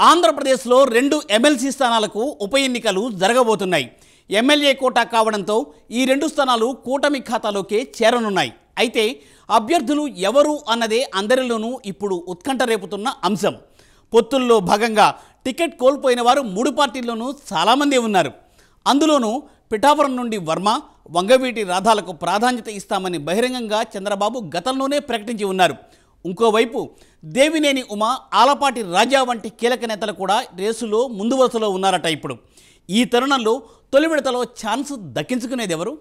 ఆంధ్రప్రదేశ్లో రెండు ఎమ్మెల్సీ స్థానాలకు ఉప ఎన్నికలు జరగబోతున్నాయి ఎమ్మెల్యే కోటా కావడంతో ఈ రెండు స్థానాలు కూటమి ఖాతాలోకే చేరనున్నాయి అయితే అభ్యర్థులు ఎవరు అన్నదే అందరిలోనూ ఇప్పుడు ఉత్కంఠ రేపుతున్న అంశం పొత్తుల్లో భాగంగా టికెట్ కోల్పోయిన వారు మూడు పార్టీల్లోనూ చాలామంది ఉన్నారు అందులోనూ పిఠాపురం నుండి వర్మ వంగవీటి రాధాలకు ప్రాధాన్యత ఇస్తామని బహిరంగంగా చంద్రబాబు గతంలోనే ప్రకటించి ఉన్నారు ఇంకోవైపు దేవినేని ఉమ ఆలపాటి రాజా వంటి కీలక నేతలు కూడా రేసులో ముందు వరుసలో ఉన్నారట ఇప్పుడు ఈ తరుణంలో తొలి విడతలో ఛాన్స్ దక్కించుకునేది ఎవరు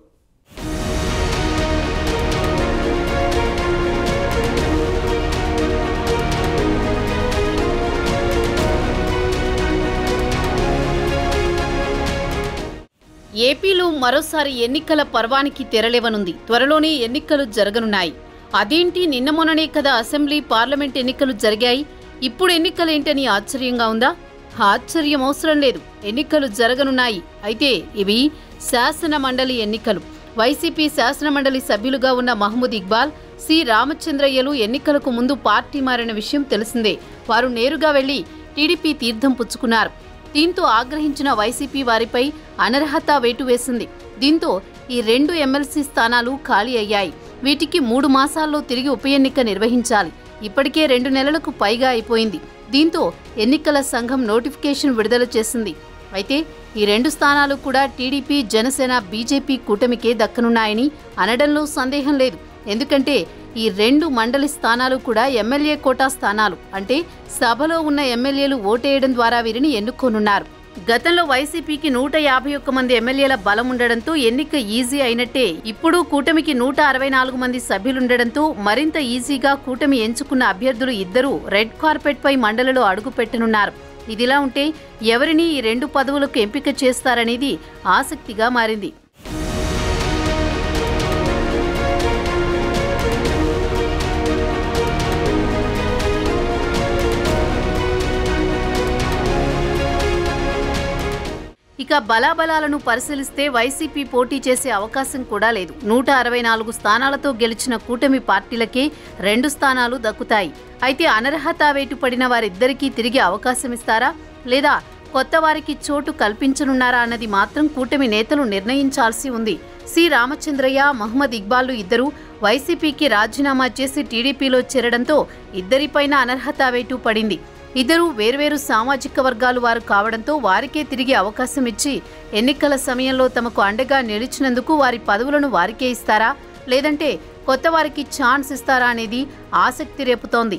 ఏపీలో మరోసారి ఎన్నికల పర్వానికి తెరలేవనుంది త్వరలోనే ఎన్నికలు జరగనున్నాయి అదేంటి నిన్న మొన్ననే కదా అసెంబ్లీ పార్లమెంట్ ఎన్నికలు జరిగాయి ఇప్పుడు ఎన్నికలేంటని ఆశ్చర్యంగా ఉందా ఆశ్చర్యం అవసరం లేదు ఎన్నికలు జరగనున్నాయి అయితే ఇవి శాసన మండలి ఎన్నికలు వైసీపీ శాసన మండలి సభ్యులుగా ఉన్న మహమూద్ ఇక్బాల్ సి రామచంద్రయ్యలు ఎన్నికలకు ముందు పార్టీ మారిన విషయం తెలిసిందే వారు నేరుగా వెళ్లి టీడీపీ తీర్థం పుచ్చుకున్నారు దీంతో ఆగ్రహించిన వైసీపీ వారిపై అనర్హత వేటు వేసింది దీంతో ఈ రెండు ఎమ్మెల్సీ స్థానాలు ఖాళీ అయ్యాయి వీటికి మూడు మాసాల్లో తిరిగి ఉప ఎన్నిక నిర్వహించాలి ఇప్పటికే రెండు నెలలకు పైగా అయిపోయింది దీంతో ఎన్నికల సంఘం నోటిఫికేషన్ విడుదల చేసింది అయితే ఈ రెండు స్థానాలు కూడా టీడీపీ జనసేన బీజేపీ కూటమికే దక్కనున్నాయని అనడంలో సందేహం లేదు ఎందుకంటే ఈ రెండు మండలి స్థానాలు కూడా ఎమ్మెల్యే కోటా స్థానాలు అంటే సభలో ఉన్న ఎమ్మెల్యేలు ఓటేయడం ద్వారా వీరిని ఎన్నుకోనున్నారు గతంలో వైసీపీకి నూట యాభై ఒక్క మంది ఎమ్మెల్యేల బలం ఉండడంతో ఎన్నిక ఈజీ అయినట్టే ఇప్పుడు కూటమికి నూట అరవై నాలుగు మంది సభ్యులుండడంతో మరింత ఈజీగా కూటమి ఎంచుకున్న అభ్యర్థులు ఇద్దరూ రెడ్ కార్పెట్ పై మండలిలో అడుగు పెట్టనున్నారు ఇదిలా ఉంటే ఎవరిని ఈ రెండు పదవులకు ఎంపిక చేస్తారనేది ఆసక్తిగా మారింది ఇక బలాబలాలను పరిశీలిస్తే వైసీపీ పోటీ చేసే అవకాశం కూడా లేదు నూట అరవై నాలుగు స్థానాలతో గెలిచిన కూటమి పార్టీలకే రెండు స్థానాలు దక్కుతాయి అయితే అనర్హత వేటు పడిన వారిద్దరికీ తిరిగి అవకాశం ఇస్తారా లేదా కొత్త వారికి చోటు కల్పించనున్నారా అన్నది మాత్రం కూటమి నేతలు నిర్ణయించాల్సి ఉంది సి రామచంద్రయ్య మహమ్మద్ ఇక్బాల్లు ఇద్దరు వైసీపీకి రాజీనామా చేసి టీడీపీలో చేరడంతో ఇద్దరిపైన అనర్హత వేటు పడింది ఇద్దరు వేర్వేరు సామాజిక వర్గాలు వారు కావడంతో వారికే తిరిగి అవకాశం ఇచ్చి ఎన్నికల సమయంలో తమకు అండగా నిలిచినందుకు వారి పదవులను వారికే ఇస్తారా లేదంటే కొత్త వారికి ఛాన్స్ ఇస్తారా అనేది ఆసక్తి రేపుతోంది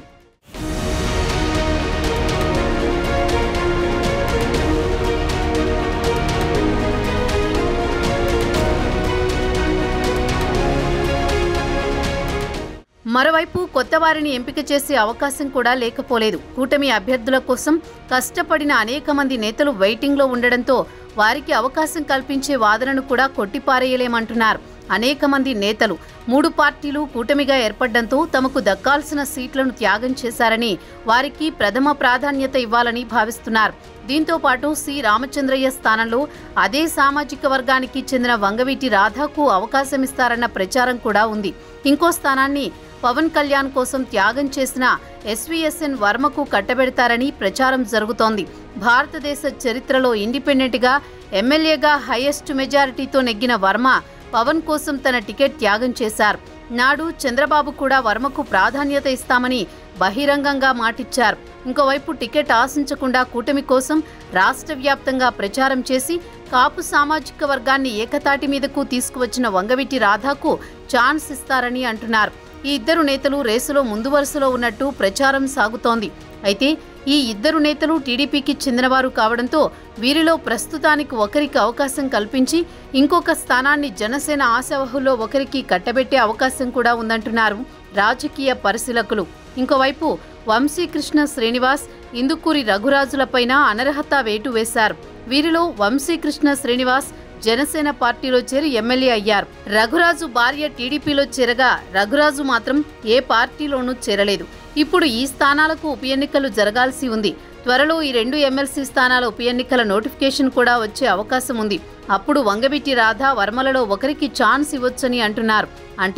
మరోవైపు కొత్త వారిని ఎంపిక చేసే అవకాశం కూడా లేకపోలేదు కూటమి అభ్యర్థుల కోసం కష్టపడిన అనేక మంది నేతలు వెయిటింగ్లో ఉండడంతో వారికి అవకాశం కల్పించే వాదనను కూడా కొట్టిపారేయలేమంటున్నారు అనేక మంది నేతలు మూడు పార్టీలు కూటమిగా ఏర్పడడంతో తమకు దక్కాల్సిన సీట్లను త్యాగం చేశారని వారికి ప్రథమ ప్రాధాన్యత ఇవ్వాలని భావిస్తున్నారు దీంతో పాటు సి రామచంద్రయ్య స్థానంలో అదే సామాజిక వర్గానికి చెందిన వంగవీటి రాధాకు అవకాశం ఇస్తారన్న ప్రచారం కూడా ఉంది ఇంకో స్థానాన్ని పవన్ కళ్యాణ్ కోసం త్యాగం చేసిన ఎస్వీఎస్ఎన్ వర్మకు కట్టబెడతారని ప్రచారం జరుగుతోంది భారతదేశ చరిత్రలో ఇండిపెండెంట్గా ఎమ్మెల్యేగా హైయెస్ట్ మెజారిటీతో నెగ్గిన వర్మ పవన్ కోసం తన టికెట్ త్యాగం చేశారు నాడు చంద్రబాబు కూడా వర్మకు ప్రాధాన్యత ఇస్తామని బహిరంగంగా మాటిచ్చారు ఇంకోవైపు టికెట్ ఆశించకుండా కూటమి కోసం రాష్ట్ర వ్యాప్తంగా ప్రచారం చేసి కాపు సామాజిక వర్గాన్ని ఏకతాటి మీదకు తీసుకువచ్చిన వంగవీటి రాధాకు ఛాన్స్ ఇస్తారని అంటున్నారు ఈ ఇద్దరు నేతలు రేసులో ముందు వరుసలో ఉన్నట్టు ప్రచారం సాగుతోంది అయితే ఈ ఇద్దరు నేతలు టీడీపీకి చెందినవారు కావడంతో వీరిలో ప్రస్తుతానికి ఒకరికి అవకాశం కల్పించి ఇంకొక స్థానాన్ని జనసేన ఆశావహుల్లో ఒకరికి కట్టబెట్టే అవకాశం కూడా ఉందంటున్నారు రాజకీయ పరిశీలకులు ఇంకోవైపు వంశీకృష్ణ శ్రీనివాస్ ఇందుకూరి రఘురాజులపైన అనర్హత వేటు వేశారు వీరిలో వంశీకృష్ణ శ్రీనివాస్ జనసేన పార్టీలో చేరి ఎమ్మెల్యే అయ్యారు రఘురాజు భార్య టీడీపీలో చేరగా రఘురాజు మాత్రం ఏ పార్టీలోనూ చేరలేదు ఇప్పుడు ఈ స్థానాలకు ఉప ఎన్నికలు జరగాల్సి ఉంది త్వరలో ఈ రెండు ఎమ్మెల్సీ స్థానాల ఉప ఎన్నికల నోటిఫికేషన్ కూడా వచ్చే అవకాశం ఉంది అప్పుడు వంగవీటి రాధ వర్మలలో ఒకరికి ఛాన్స్ ఇవ్వొచ్చని అంటున్నారు అంటే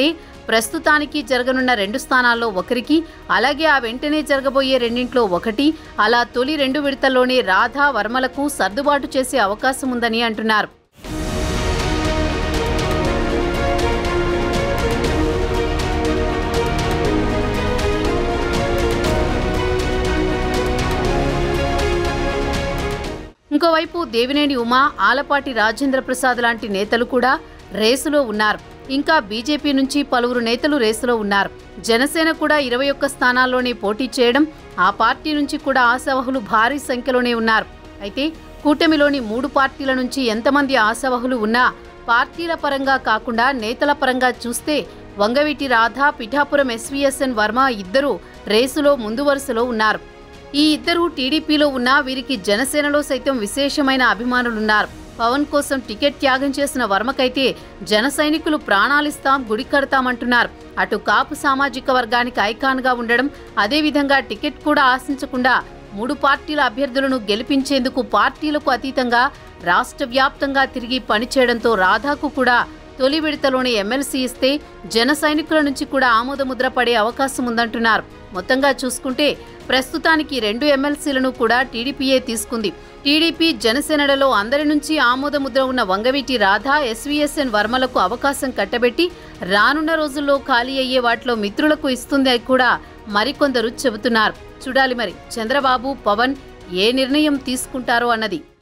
ప్రస్తుతానికి జరగనున్న రెండు స్థానాల్లో ఒకరికి అలాగే ఆ వెంటనే జరగబోయే రెండింట్లో ఒకటి అలా తొలి రెండు విడతల్లోనే రాధా వర్మలకు సర్దుబాటు చేసే అవకాశం ఉందని అంటున్నారు ఇంకోవైపు దేవినేని ఉమా ఆలపాటి రాజేంద్ర ప్రసాద్ లాంటి నేతలు కూడా రేసులో ఉన్నారు ఇంకా బీజేపీ నుంచి పలువురు నేతలు రేసులో ఉన్నారు జనసేన కూడా ఇరవై ఒక్క స్థానాల్లోనే పోటీ చేయడం ఆ పార్టీ నుంచి కూడా ఆశావహులు భారీ సంఖ్యలోనే ఉన్నారు అయితే కూటమిలోని మూడు పార్టీల నుంచి ఎంతమంది ఆశావహులు ఉన్నా పార్టీల పరంగా కాకుండా నేతల పరంగా చూస్తే వంగవీటి రాధా పిఠాపురం ఎస్వీఎస్ఎన్ వర్మ ఇద్దరూ రేసులో ముందు వరుసలో ఉన్నారు ఈ ఇద్దరు టీడీపీలో ఉన్న వీరికి జనసేనలో సైతం విశేషమైన అభిమానులున్నారు పవన్ కోసం టికెట్ త్యాగం చేసిన వర్మకైతే జన సైనికులు ప్రాణాలిస్తాం గుడి కడతామంటున్నారు అటు కాపు సామాజిక వర్గానికి ఐకాన్గా ఉండడం అదేవిధంగా టికెట్ కూడా ఆశించకుండా మూడు పార్టీల అభ్యర్థులను గెలిపించేందుకు పార్టీలకు అతీతంగా రాష్ట్ర వ్యాప్తంగా తిరిగి పనిచేయడంతో రాధాకు కూడా తొలి విడతలోనే ఎమ్మెల్సీ ఇస్తే జన సైనికుల నుంచి కూడా ఆమోదముద్ర పడే అవకాశం ఉందంటున్నారు మొత్తంగా చూసుకుంటే ప్రస్తుతానికి రెండు ఎమ్మెల్సీలను కూడా టీడీపీయే తీసుకుంది టీడీపీ జనసేనలలో అందరి నుంచి ఆమోదముద్ర ఉన్న వంగవీటి రాధా ఎస్వీఎస్ఎన్ వర్మలకు అవకాశం కట్టబెట్టి రానున్న రోజుల్లో ఖాళీ అయ్యే వాటిలో మిత్రులకు ఇస్తుంది కూడా మరికొందరు చెబుతున్నారు చూడాలి మరి చంద్రబాబు పవన్ ఏ నిర్ణయం తీసుకుంటారో అన్నది